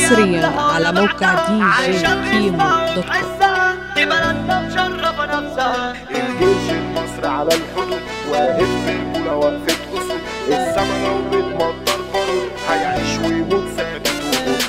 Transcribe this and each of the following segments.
حصريا على موقع دي جي كيمو دوت كوم دي بلدنا مشرفة نفسها الجيش المصري على الحدود واقف في الأولى وقفة أسود السما لو بتمطر بارود هيعيش ويموت ثابت وجود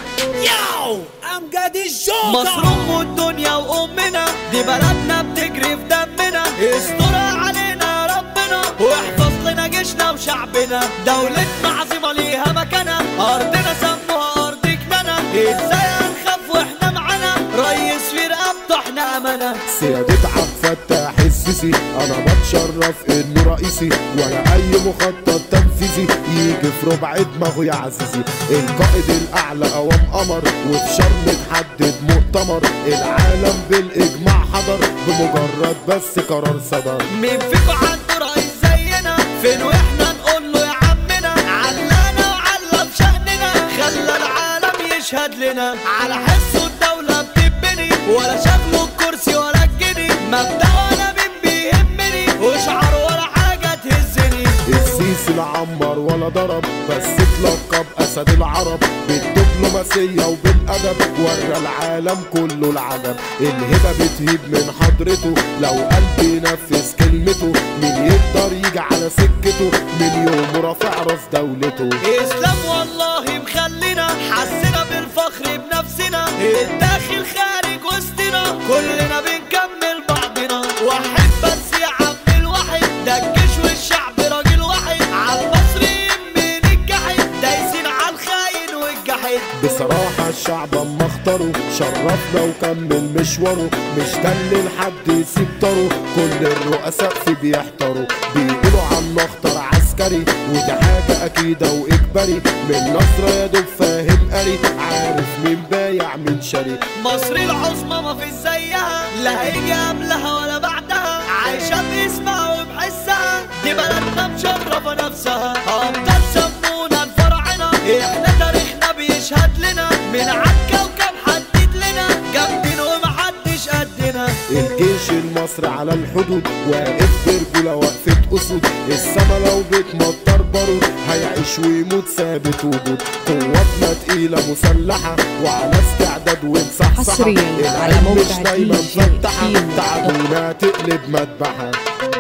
ياو امجد الجوكر مصر ام الدنيا وامنا دي بلدنا بتجري في دمنا استرها علينا يا ربنا واحفظ لنا جيشنا وشعبنا دولتنا عظيمة ليها مكانها ارضنا سموها ارض كنانة ازاي هنخاف واحنا معانا ريس في رقبته احنا امانة سيادة عبد الفتاح السيسي أنا بتشرف إنه رئيسي ولا أي مخطط تنفيذي يجي في ربع دماغه يا عزيزي القائد الأعلى قوام قمر وفي شرم اتحدد مؤتمر العالم بالإجماع حضر بمجرد بس قرار صدر مين فيكو عنده رئيس زينا فين واحنا نقول له يا عمنا علانا وعلى بشأننا خلى العالم يشهد لنا على حسه الدولة بتبني ولا شغله الكرسي ولا الجني مبدأ ولا مين بيهمني وشعر ولا حاجة تهزني السيسي لا عمر ولا ضرب بس اتلقب اسد العرب بالدبلوماسيه وبالادب ورى العالم كله العجب الهبه بتهيب من حضرته لو قلبي ينفذ كلمته مين يقدر يجي على سكته من يوم رافع راس دولته اسلام والله مخلينا حسنا بالفخر بنفسنا الداخل خارج وسطنا كلنا بنكمل بعضنا واحد بس يا عم الواحد ده الجيش والشعب راجل واحد على المصريين من الجحد دايسين على الخاين والجحد بصراحة الشعب اما اختاره شرفنا وكمل مشواره مش دل لحد يسيب طاره كل الرؤساء في بيحتاروا بيقولوا عنه اختار عسكري ودي حاجة أكيدة وإجباري من نظرة يا دوب فاهم قري عارف مين بايع مين شاري مصر العظمى ما في زيها لا هيجي قبلها ولا بعدها عايشة باسمها وبحسها دي بلدنا مشرفة نفسها أبطال سمونا الفراعنة احنا تاريخنا بيشهد لنا من عالكوكب حدد لنا جامدين ومحدش قدنا الجيش المصري على الحدود واقف برجولة وقفة أسود السما لو بتمطر بارود هيعيش ويموت ثابت وجود قواتنا تقيلة مسلحة وعلى استعداد ومصحصحة حصريا على العين موقع مش دايما دي جي فتحة كيمو. تعبونا تقلب مذبحة